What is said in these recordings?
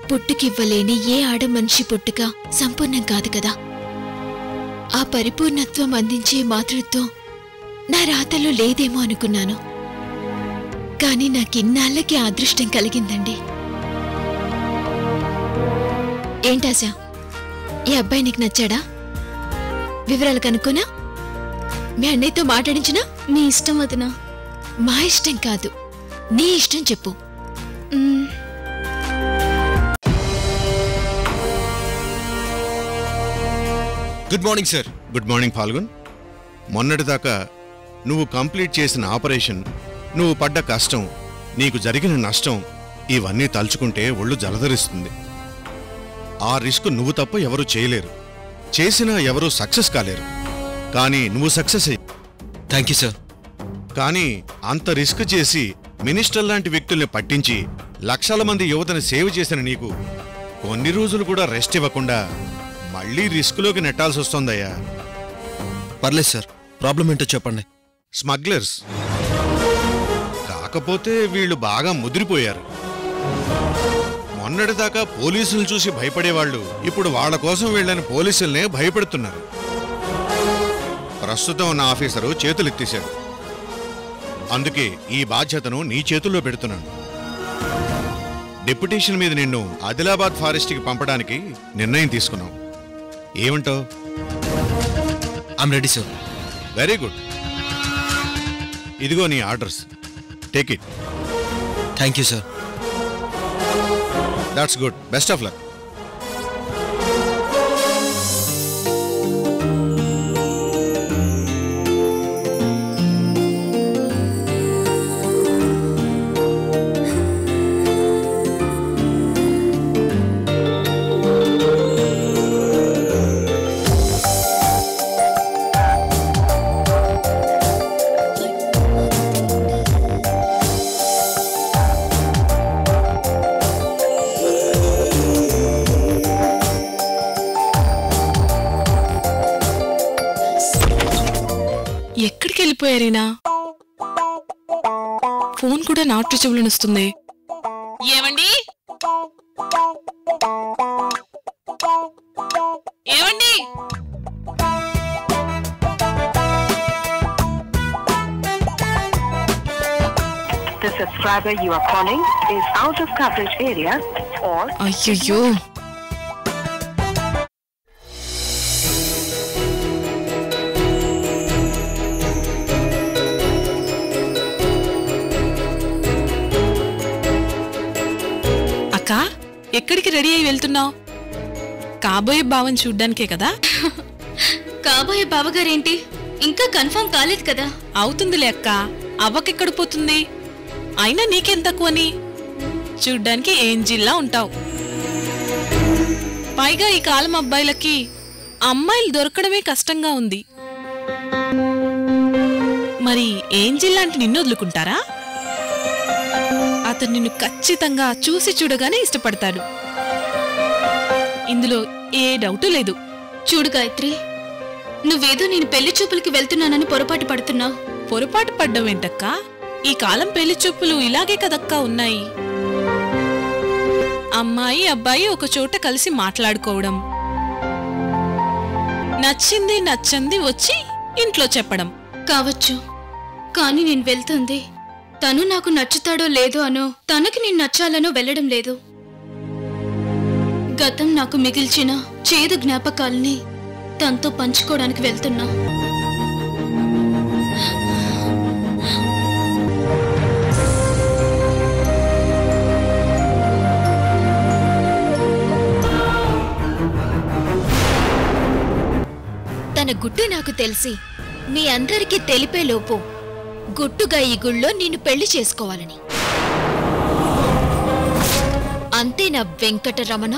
పుట్టుకివ్వలేని ఏ ఆడ మనిషి పుట్టుక సంపూర్ణం కాదు కదా ఆ పరిపూర్ణత్వం అందించే మాతృత్వం నా రాతలో లేదేమో అనుకున్నాను కానీ నాకిన్నాళ్ళకి ఆ అదృష్టం కలిగిందండి ఏంటాశా ఈ అబ్బాయి నీకు నచ్చాడా వివరాలు కనుక్కోనా మీ అన్నయ్యతో మాట్లాడించినా మీ ఇష్టం వదినా మా ఇష్టం కాదు నీ ఇష్టం చెప్పు మ్మ్. Good morning sir good morning Phalgun మొన్నటిదాకా నువ్వు కంప్లీట్ చేసిన ఆపరేషన్ నువ్వు పడ్డ కష్టం నీకు జరిగిన నష్టం ఇవన్నీ తలుచుకుంటే ఒళ్ళు జలధరిస్తుంది ఆ రిస్క్ నువ్వు తప్ప ఎవరూ చేయలేరు చేసినా ఎవరూ సక్సెస్ కాలేరు కానీ నువ్వు సక్సెస్ అయ్యి థ్యాంక్ యూ సార్ కానీ అంత రిస్క్ చేసి మినిస్టర్ లాంటి వ్యక్తుల్ని పట్టించి లక్షల మంది యువతని సేవ్ చేసిన నీకు కొన్ని రోజులు కూడా రెస్ట్ ఇవ్వకుండా మళ్ళీ రిస్క్లోకి నెట్టాల్సి వస్తోందయ్యా పర్లేదు సార్ ప్రాబ్లం ఏంటో చెప్పండి స్మగ్లర్స్ కాకపోతే వీళ్ళు బాగా ముదిరిపోయారు మొన్నటిదాకా పోలీసులు చూసి భయపడేవాళ్ళు ఇప్పుడు వాళ్ళ కోసం వీళ్ళని పోలీసుల్నే భయపెడుతున్నారు ప్రస్తుతం ఉన్న ఆఫీసరు చేతులెత్తేశాడు అందుకే ఈ బాధ్యతను నీ చేతుల్లో పెడుతున్నాను డెప్యుటేషన్ మీద నిన్ను ఆదిలాబాద్ ఫారెస్ట్కి పంపడానికి నిర్ణయం తీసుకున్నాం ఏమంటావు I'm ready sir very good ఇదిగో నీ orders take it thank you sir that's good best of luck ఎక్కడికి వెళ్ళిపోయారేనా ఫోన్ కూడా నాటు చెవులను వస్తుంది ఏమండి ఏమండి The subscriber you are calling is out of coverage area or అయ్యయ్యో అక్క ఎక్కడికి రెడీ అయి వెళ్తున్నావు కాబోయే భావం చూడ్డానికే కదా కాబోయే బావగారేంటి ఇంకా కన్ఫర్మ్ కాలేదు కదా అవుతుందిలే అక్క అవ్వకెక్కడ పోతుంది అయినా నీకేం తక్కువని చూడ్డానికి ఏంజిల్లా ఉంటావు పైగా ఈ కాలం అబ్బాయిలకి అమ్మాయిలు దొరకడమే కష్టంగా ఉంది మరి ఏంజిల్ లాంటి నిన్ను వదులుకుంటారా అతను నిన్ను ఖచ్చితంగా చూసి చూడగానే ఇష్టపడతాడు ఇందులో ఏ డౌటు లేదు చూడు గాయత్రి నువ్వేదో నేను పెళ్లి చూపులకి వెళ్తున్నానని పొరపాటు పడుతున్నావు పొరపాటు పడ్డం ఏంటక్కా ఈ కాలం పెళ్లి చూపులు ఇలాగే కదక్కా ఉన్నాయి అమ్మాయి అబ్బాయి ఒక చోట కలిసి మాట్లాడుకోవడం నచ్చింది నచ్చంది వచ్చి ఇంట్లో చెప్పడం కావచ్చు కానీ నేను వెళ్తుంది తను నాకు నచ్చుతాడో లేదో అనో తనకి నేను నచ్చాలనో వెళ్ళడం లేదు గతం నాకు మిగిల్చిన చేదు జ్ఞాపకాల్ని తనతో పంచుకోవడానికి వెళ్తున్నా తన గుట్టు నాకు తెలిసి మీ అందరికీ తెలిపేలోపు గుట్టుగా ఈ గుళ్ళో నిన్ను పెళ్లి చేసుకోవాలని అంతేనా వెంకటరమణ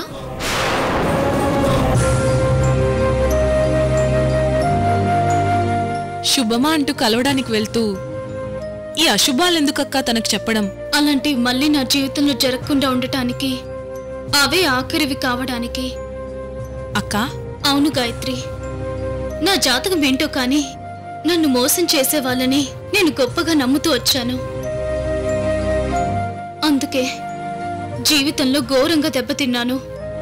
శుభమా అంటూ కలవడానికి వెళ్తూ ఈ అశుభాలెందుకక్కా తనకు చెప్పడం అలాంటివి మళ్ళీ నా జీవితంలో జరగకుండా ఉండటానికి అవే ఆఖరివి కావడానికి అక్కా అవును గాయత్రి నా జాతకం ఏంటో కానీ నన్ను మోసం చేసే వాళ్ళని నేను గొప్పగా నమ్ముతూ వచ్చాను అందుకే జీవితంలో ఘోరంగా దెబ్బతిన్నాను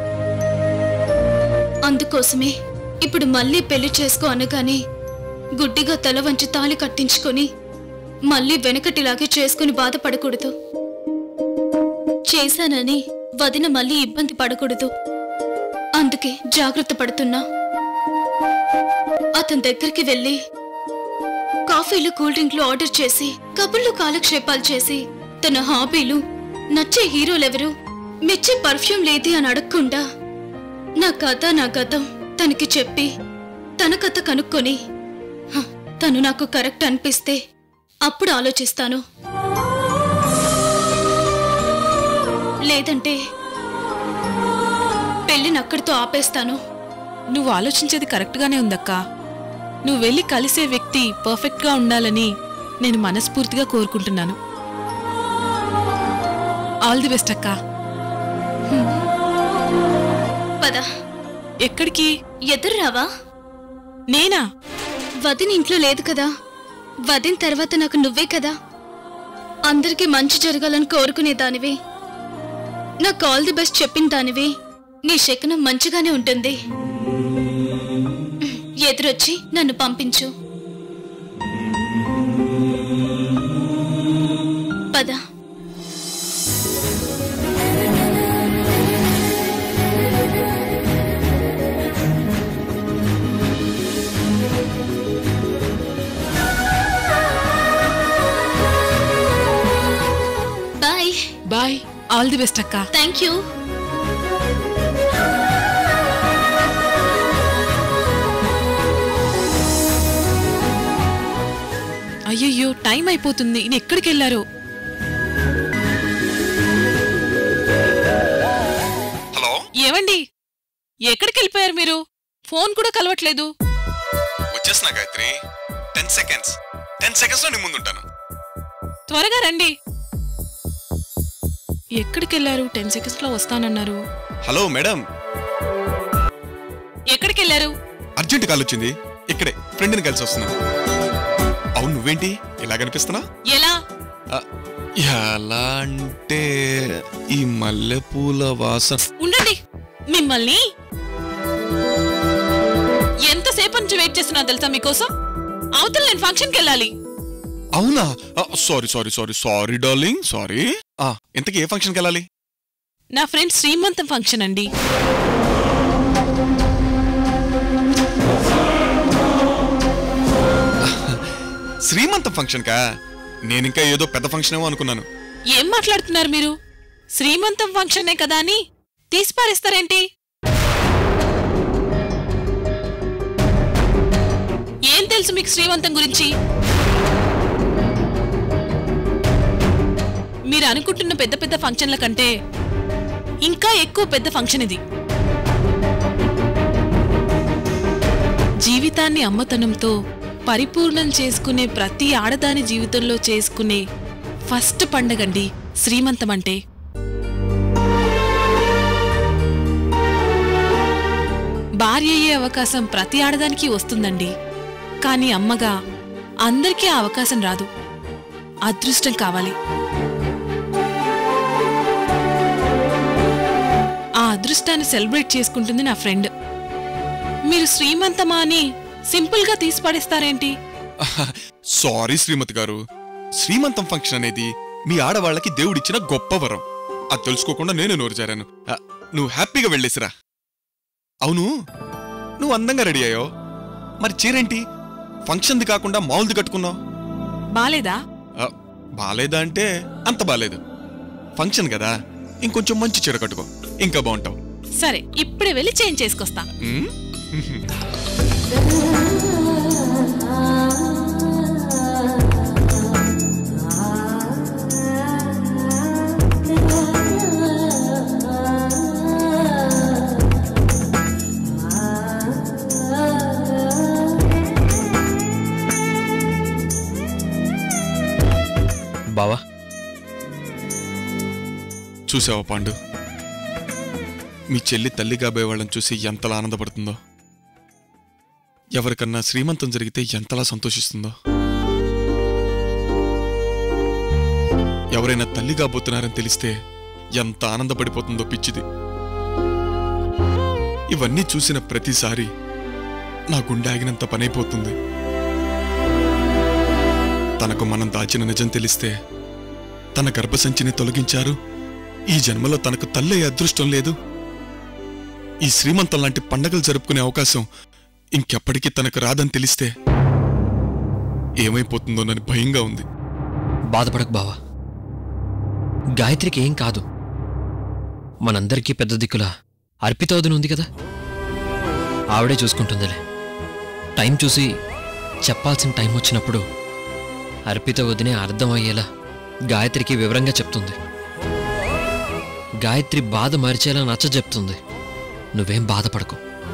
అందుకోసమే ఇప్పుడు మళ్ళీ పెళ్లి చేసుకో అనగానే గుడ్డిగా తల వంచి తాళి కట్టించుకొని మళ్ళీ వెనకటిలాగే చేసుకుని బాధపడకూడదు చేశానని వదిన మళ్ళీ ఇబ్బంది పడకూడదు అందుకే జాగ్రత్త పడుతున్నా అతని దగ్గరికి వెళ్ళి కాఫీలు కూల్ డ్రింక్లు ఆర్డర్ చేసి కబుర్లు కాలక్షేపాలు చేసి తన హాబీలు నచ్చే హీరోలెవరు మెచ్చే పర్ఫ్యూమ్ లేది అని అడగకుండా నా కథ నా గతం తనకి చెప్పి తన కథ కనుక్కొని హ, తను నాకు కరెక్ట్ అనిపిస్తే అప్పుడు ఆలోచిస్తాను లేదంటే పెళ్లిని అక్కడితో ఆపేస్తాను నువ్వు ఆలోచించేది కరెక్ట్గానే ఉందక్కా నువ్వు వెళ్ళి కలిసే వ్యక్తి పర్ఫెక్ట్గా ఉండాలని నేను మనస్ఫూర్తిగా కోరుకుంటున్నాను ఆల్ ది బెస్ట్ అక్కా పద ఎక్కడికి ఎదురు రావా నేనా వదిన ఇంట్లో లేదు కదా వదిన తర్వాత నాకు నువ్వే కదా అందరికీ మంచి జరగాలని కోరుకునే దానివి నాకు ఆల్ ది బెస్ట్ చెప్పిన దానివి నీ శకనం మంచిగానే ఉంటుంది ఎదురొచ్చి నన్ను పంపించు పద bye bye all the best అక్కా థ్యాంక్ యూ అయ్యయ్యో టైం అయిపోతుంది నేను ఎక్కడికి వెళ్ళారో హలో ఏవండి ఎక్కడికి వెళ్ళిపోయారు మీరు ఫోన్ కూడా కలవట్లేదు వచ్చేస్తున్నా Gayatri ten seconds ten seconds లో నీ ముందుంటాను త్వరగా రండి ఎక్కడికి వెళ్ళారు టెన్ సెకండ్స్ లో వస్తానన్నారు హలో మేడం ఎక్కడికి వెళ్ళారు అర్జెంట్ కాల్ వచ్చింది ఇక్కడే ఫ్రెండ్ని కలిసి వస్తున్నాను అవును నువ్వేంటి ఇలా కనిపిస్తున్నా ఎలా ఎలా అంటే ఈ మల్లెపూల వాసన ఉండండి మిమ్మల్ని ఎంతసేపు నుంచి వెయిట్ చేస్తున్నా తెలుసా మీకోసం అవతల నేను ఫంక్షన్కి వెళ్ళాలి అవునా sorry sorry sorry sorry darling sorry ఇంతకీ ఏ ఫంక్షన్కి వెళ్ళాలి నా ఫ్రెండ్ శ్రీమంతం ఫంక్షన్ అండి శ్రీమంతం ఫంక్షన్ కా నేను ఇంకా ఏదో పెద్ద ఫంక్షన్ ఏమో అనుకున్నాను ఏం మాట్లాడుతున్నారు మీరు శ్రీమంతం ఫంక్షనే కదా అని తీసి పారేస్తారేంటి ఏం తెలుసు మీకు శ్రీమంతం గురించి మీరు అనుకుంటున్న పెద్ద పెద్ద ఫంక్షన్ల కంటే ఇంకా ఎక్కువ పెద్ద ఫంక్షన్ ఇది జీవితాన్ని అమ్మతనంతో పరిపూర్ణం చేసుకునే ప్రతి ఆడదాని జీవితంలో చేసుకునే ఫస్ట్ పండగండి శ్రీమంతం అంటే భార్య అయ్యే అవకాశం ప్రతి ఆడదానికి వస్తుందండి కానీ అమ్మగా అందరికీ ఆ అవకాశం రాదు అదృష్టం కావాలి ఆ అదృష్టాన్ని సెలబ్రేట్ చేసుకుంటుంది నా ఫ్రెండ్ మీరు శ్రీమంతమా అని సింపుల్గా తీసి పడేస్తారేంటి సారీ శ్రీమతి గారు శ్రీమంతం ఫంక్షన్ అనేది మీ ఆడవాళ్ళకి దేవుడిచ్చిన గొప్ప వరం అది తెలుసుకోకుండా నేను నోరు జారాను ఆ, నువ్వు హ్యాపీగా వెళ్ళేసిరా అవును నువ్వు అందంగా రెడీ అయ్యావు మరి చీరేంటి ఫంక్షన్ది కాకుండా మామూలుది కట్టుకున్నావు బాలేదా ఆ, బాలేదా అంటే అంత బాలేదు ఫంక్షన్ కదా ఇంకొంచెం మంచి చీర కట్టుకో ఇంకా బాగుంటావు సరే ఇప్పుడే వెళ్ళి చేంజ్ చేసుకొస్తా ఉమ్? బావా చూసావా పాండు మీ చెల్లి తల్లి కాబోయే వాళ్ళని చూసి ఎంతలా ఆనందపడుతుందో ఎవరికన్నా శ్రీమంతం జరిగితే ఎంతలా సంతోషిస్తుందో ఎవరైనా తల్లి కాబోతున్నారని తెలిస్తే ఎంత ఆనందపడిపోతుందో పిచ్చిది ఇవన్నీ చూసిన ప్రతిసారి నా గుండె ఆగినంత పనైపోతుంది తనకు మనం దాచిన నిజం తెలిస్తే తన గర్భసంచిని తొలగించారు ఈ జన్మలో తనకు తల్లే అదృష్టం లేదు ఈ శ్రీమంతం లాంటి పండగలు జరుపుకునే అవకాశం ఇంకెప్పటికీ తనకు రాదని తెలిస్తే ఏమైపోతుందోనని భయంగా ఉంది బాధపడకు బావా గాయత్రికి ఏం కాదు మనందరికీ పెద్ద దిక్కుల అర్పిత వదిన ఉంది కదా ఆవిడే చూసుకుంటుందిలే టైం చూసి చెప్పాల్సిన టైం వచ్చినప్పుడు అర్పిత వదినే అర్థమయ్యేలా గాయత్రికి వివరంగా చెప్తుంది గాయత్రి బాధ మరిచేలా నచ్చ చెప్తుంది నువ్వేం బాధపడకు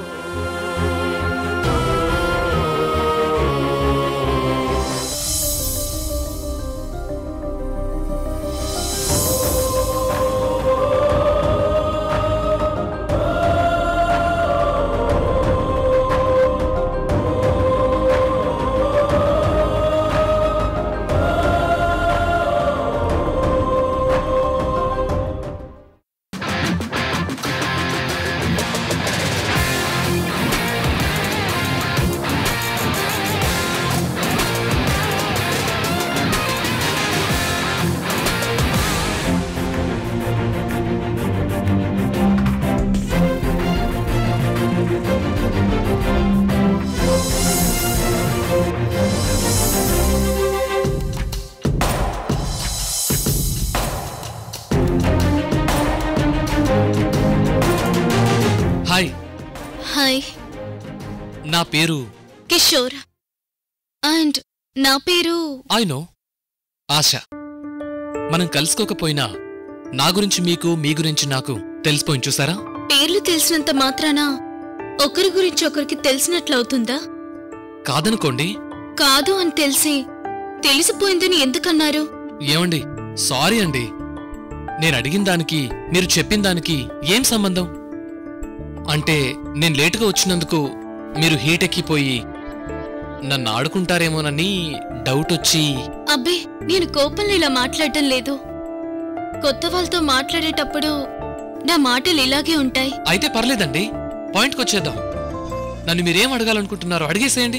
హాయ్ హాయ్ నా పేరు కిషోర్ అండ్ నా పేరు ఐ నో ఆశ మనం కలుసుకోకపోయినా నా గురించి మీకు మీ గురించి నాకు తెలిసిపోయింది చూసారా పేర్లు తెలిసినంత మాత్రాన ఒకరి గురించి ఒకరికి తెలిసినట్లవుతుందా కాదనుకోండి కాదు అని తెలిసి తెలిసిపోయిందని ఎందుకన్నారు ఏమండి సారీ అండి నేను అడిగిన దానికి మీరు చెప్పిన దానికి ఏం సంబంధం అంటే నేను లేటుగా వచ్చినందుకు మీరు హీట్ ఎక్కిపోయి నన్ను ఆడుకుంటారేమోనని డౌట్ వచ్చి అబ్బే నేను కోపంలో ఇలా మాట్లాడటం లేదు కొత్త వాళ్ళతో మాట్లాడేటప్పుడు నా మాటలు ఇలాగే ఉంటాయి అయితే పర్లేదండి పాయింట్కి వచ్చేద్దాం నన్ను మీరేం అడగాలనుకుంటున్నారో అడిగేసేయండి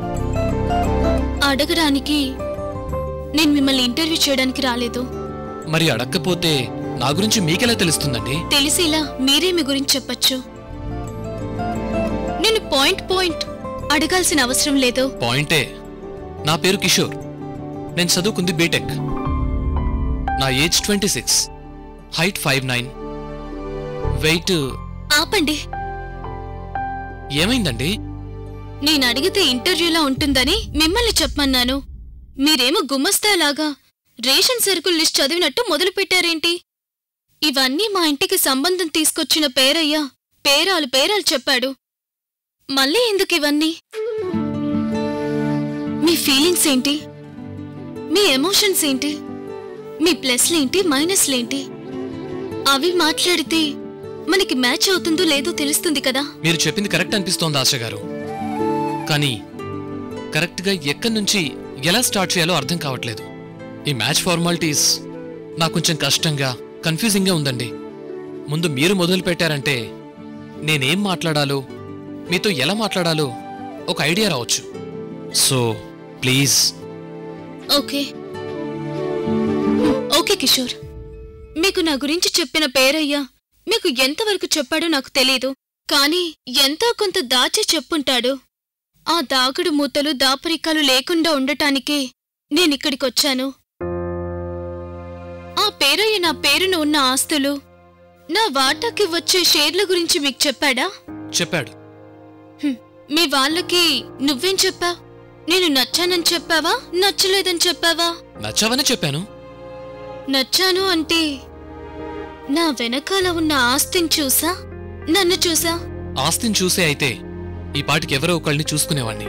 అడగడానికి నేను మిమ్మల్ని ఇంటర్వ్యూ చేయడానికి రాలేదు మరి అడక్కపోతే నా గురించి మీకెలా తెలుస్తుందండి తెలిసేలా మీరే మీ గురించి చెప్పొచ్చు నేను పాయింట్ పాయింట్ అడగాల్సిన అవసరం లేదు పాయింటే నా పేరు కిషోర్ నేను చదువుకుంది బీటెక్ నా age twenty six height five nine weight ఆపండి ఏమైందండి నేను అడిగితే ఇంటర్వ్యూలా ఉంటుందని మిమ్మల్ని చెప్పమన్నాను మీరేమో గుమస్తాలాగా రేషన్ సరుకుల లిస్ట్ చదివినట్టు మొదలు పెట్టారేంటి ఇవన్నీ మా ఇంటికి సంబంధం తీసుకొచ్చిన పేరయ్యా పేరాలు పేరాలు చెప్పాడు మళ్ళీ ఎందుకు ఇవన్నీ మీ ఫీలింగ్స్ ఏంటి మీ ఎమోషన్స్ ఏంటి మీ ప్లస్లేంటి మైనస్లేంటి అవి మాట్లాడితే మనకి మ్యాచ్ అవుతుందో లేదో తెలుస్తుంది కదా మీరు చెప్పింది కరెక్ట్ అనిపిస్తోంది ఆశ గారు కానీ కరెక్ట్గా ఎక్కడి నుంచి ఎలా స్టార్ట్ చేయాలో అర్థం కావట్లేదు ఈ మ్యాచ్ ఫార్మాలిటీస్ నాకు కొంచెం కష్టంగా కన్ఫ్యూజింగ్గా ఉందండి ముందు మీరు మొదలు పెట్టారంటే నేనేం మాట్లాడాలో మీతో ఎలా మాట్లాడాలో ఒక ఐడియా రావచ్చు so please okay okay Kishore మీకు నా గురించి చెప్పిన పేరయ్యా మీకు ఎంతవరకు చెప్పాడో నాకు తెలీదు కానీ ఎంతో కొంత దాచి చెప్పుంటాడు ఆ దాగుడు మూతలు దాపరికాలు లేకుండా ఉండటానికే నేనిక్కడికొచ్చాను ఆ పేరయ్య నా పేరున ఉన్న ఆస్తులు నా వాటాకి వచ్చే షేర్ల గురించి మీకు చెప్పాడా చెప్పాడు హ్మ్, మీ వాళ్ళకి నువ్వేం చెప్పా నేను నచ్చానని చెప్పావా నచ్చలేదని చెప్పావా నచ్చావనే చెప్పాను నచ్చాను అంటే నా వెనకాల ఉన్న ఆస్తిని చూసా నన్ను చూసా ఆస్తిని చూసే అయితే ఈ పాటికి ఎవరో ఒకళ్ళని చూసుకునేవాణ్ణి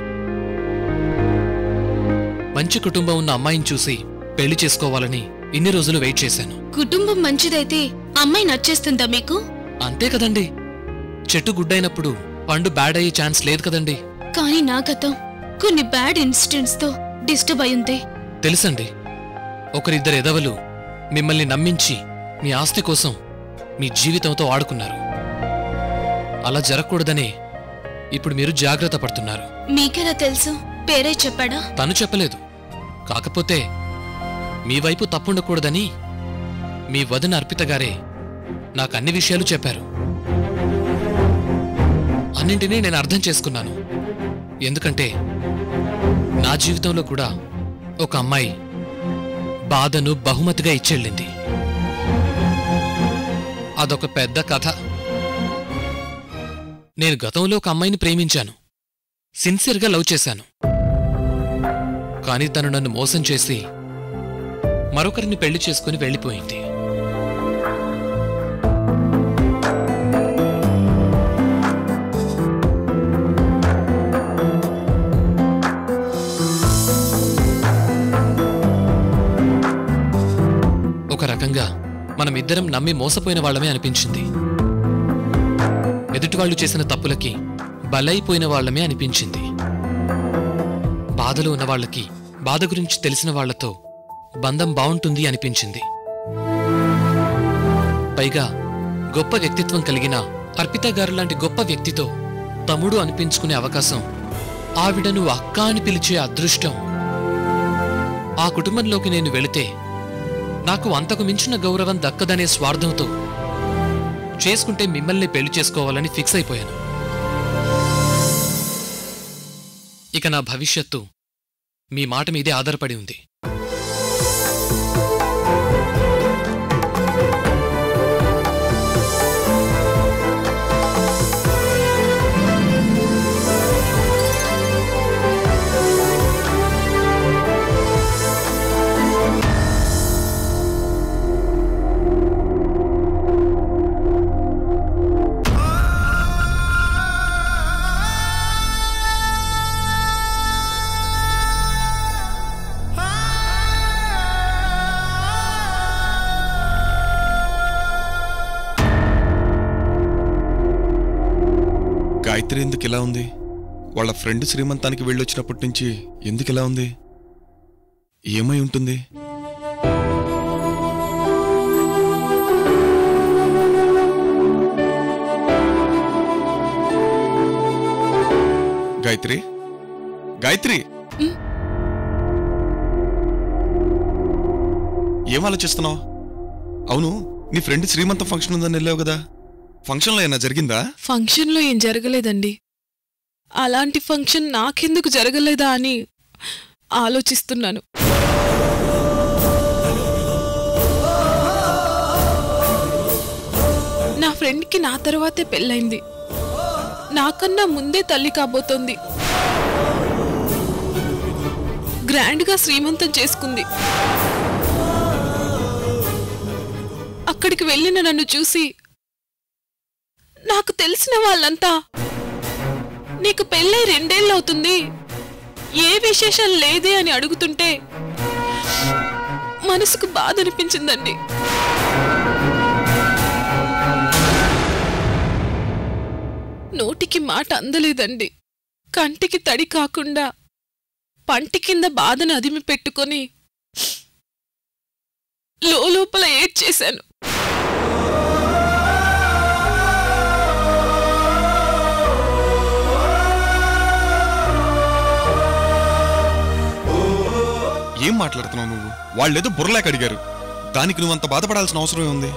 మంచి కుటుంబం ఉన్న అమ్మాయిని చూసి పెళ్లి చేసుకోవాలని ఇన్ని రోజులు వెయిట్ చేశాను కుటుంబం మంచిదైతే అమ్మాయి నచ్చేస్తుందా మీకు అంతే కదండి చెట్టు గుడ్డైనప్పుడు పండు బ్యాడ్ అయ్యే ఛాన్స్ లేదు కదండి కానీ నా గతం కొన్ని బ్యాడ్ ఇన్సిడెంట్స్ తో డిస్టర్బ్ అయింది తెలుసండి ఒకరిద్దరు ఎదవలు మిమ్మల్ని నమ్మించి మీ ఆస్తి కోసం మీ జీవితంతో ఆడుకున్నారు అలా జరగకూడదనే ఇప్పుడు మీరు జాగ్రత్త పడుతున్నారు మీకెలా తెలుసు పేరే చెప్పాడా తను చెప్పలేదు కాకపోతే మీ వైపు తప్పుండకూడదని మీ వదిన అర్పిత గారే నాకు అన్ని విషయాలు చెప్పారు అన్నింటినీ నేను అర్థం చేసుకున్నాను ఎందుకంటే నా జీవితంలో కూడా ఒక అమ్మాయి బాధను బహుమతిగా ఇచ్చెళ్ళింది అదొక పెద్ద కథ నేను గతంలో ఒక అమ్మాయిని ప్రేమించాను సిన్సియర్గా లవ్ చేశాను కానీ తను నన్ను మోసం చేసి మరొకరిని పెళ్లి చేసుకుని వెళ్ళిపోయింది ఒక రకంగా మనమిద్దరం నమ్మి మోసపోయిన వాళ్ళమే అనిపించింది ఎదుటివాళ్లు చేసిన తప్పులకి బలైపోయిన వాళ్ళమే అనిపించింది బాధలో ఉన్న వాళ్ళకి బాధ గురించి తెలిసిన వాళ్లతో బంధం బావుంటుంది అనిపించింది పైగా గొప్ప వ్యక్తిత్వం కలిగిన అర్పిత గారు లాంటి గొప్ప వ్యక్తితో తమ్ముడు అనిపించుకునే అవకాశం ఆవిడను అక్క అని పిలిచే అదృష్టం ఆ కుటుంబంలోకి నేను వెళితే నాకు అంతకు మించిన గౌరవం దక్కదనే స్వార్థంతో చేసుకుంటే మిమ్మల్ని పెళ్లి చేసుకోవాలని ఫిక్స్ అయిపోయాను ఇక నా భవిష్యత్తు మీ మాట మీదే ఆధారపడి ఉంది గాయత్రి ఎందుకు ఇలా ఉంది వాళ్ళ ఫ్రెండ్ శ్రీమంతానికి వెళ్ళొచ్చినప్పటి నుంచి ఎందుకు ఇలా ఉంది ఏమై ఉంటుంది గాయత్రి గాయత్రి ఏం ఆలోచిస్తున్నావు అవును నీ ఫ్రెండ్ శ్రీమంతం ఫంక్షన్ ఉందని వెళ్ళావు కదా ఫంక్షన్లో ఏమైనా జరిగిందా ఫంక్షన్లో ఏం జరగలేదండి అలాంటి ఫంక్షన్ నాకెందుకు జరగలేదా అని ఆలోచిస్తున్నాను నా ఫ్రెండ్కి నా తర్వాతే పెళ్ళైంది నాకన్నా ముందే తల్లి కాబోతోంది గ్రాండ్గా శ్రీమంతం చేసుకుంది అక్కడికి వెళ్ళిన నన్ను చూసి నాకు తెలిసిన వాళ్ళంతా నీకు పెళ్ళై రెండేళ్ళవుతుంది ఏ విశేషం లేదే అని అడుగుతుంటే మనసుకు బాధ అనిపించిందండి నోటికి మాట అందలేదండి కంటికి తడి కాకుండా పంటి కింద బాధను అదిమి పెట్టుకొని లోపల ఏడ్చేశాను ఏం మాట్లాడుతున్నావు నువ్వు వాళ్ళేదో బుర్రలేక అడిగారు దానికి నువ్వు అంత బాధపడాల్సిన అవసరం ఉంది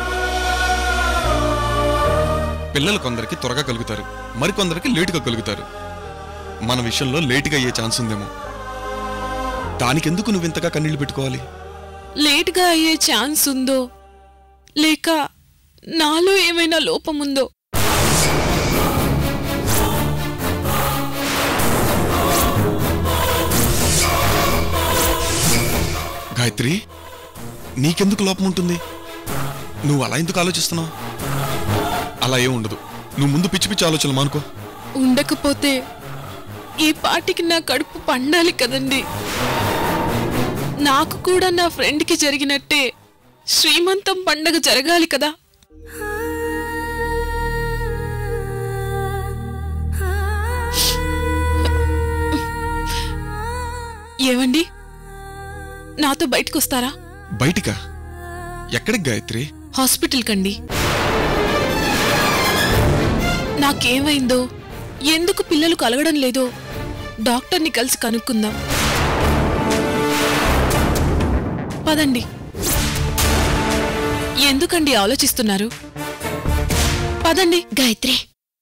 పిల్లలు కొందరికి త్వరగా కలుగుతారు మరికొందరికి లేటుగా కలుగుతారు మన విషయంలో లేటుగా అయ్యే ఛాన్స్ ఉందేమో దానికెందుకు నువ్వు ఇంతగా కన్నీళ్లు పెట్టుకోవాలి లేట్గా అయ్యే ఛాన్స్ ఉందో లేక నాలో ఏమైనా లోపముందో గాయత్రి నీకెందుకు లోపం ఉంటుంది నువ్వు అలా ఎందుకు ఆలోచిస్తున్నావు అలా ఏం ఉండదు నువ్వు ముందు పిచ్చి పిచ్చి ఆలోచనలు మానుకో ఉండకపోతే ఈ పాటికి నా కడుపు పండాలి కదండి నాకు కూడా నా ఫ్రెండ్కి జరిగినట్టే శ్రీమంతం పండగ జరగాలి కదా ఏవండి నాతో బయటకు వస్తారా బయటికా ఎక్కడికి గాయత్రి హాస్పిటల్ కండి నాకేమైందో ఎందుకు పిల్లలు కలగడం లేదో డాక్టర్ని కలిసి కనుక్కుందాం పదండి ఎందుకండి ఆలోచిస్తున్నారు పదండి గాయత్రి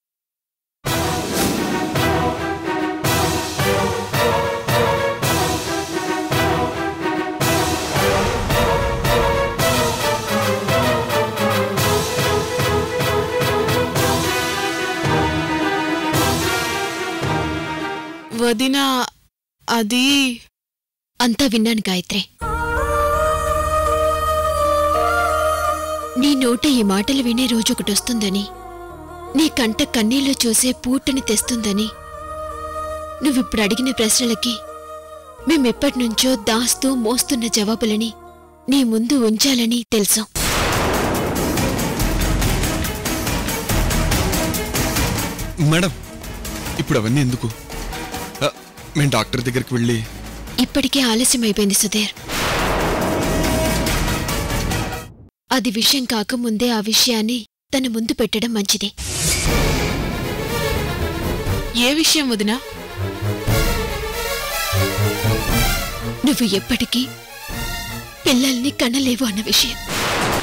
వదిన అది అంతా విన్నాను గాయత్రి నీ నోట ఈ మాటలు వినే రోజు ఒకటి వస్తుందని నీ కంట కన్నీళ్లు చూసే పూటని తెస్తుందని నువ్విప్పుడు అడిగిన ప్రశ్నలకి మేమెప్పటి నుంచో దాస్తూ మోస్తున్న జవాబులని నీ ముందు ఉంచాలని తెలుసు మేడం ఇప్పుడు అవన్నీ ఎందుకు ఆ, మేము డాక్టర్ దగ్గరికి వెళ్ళి ఇప్పటికే ఆలస్యమైపోయింది సుధీర్ అది విషయం కాకముందే ఆ విషయాన్ని తన ముందు పెట్టడం మంచిది ఏ విషయం వదినా నువ్వు ఎప్పటికీ పిల్లల్ని కనలేవు అన్న విషయం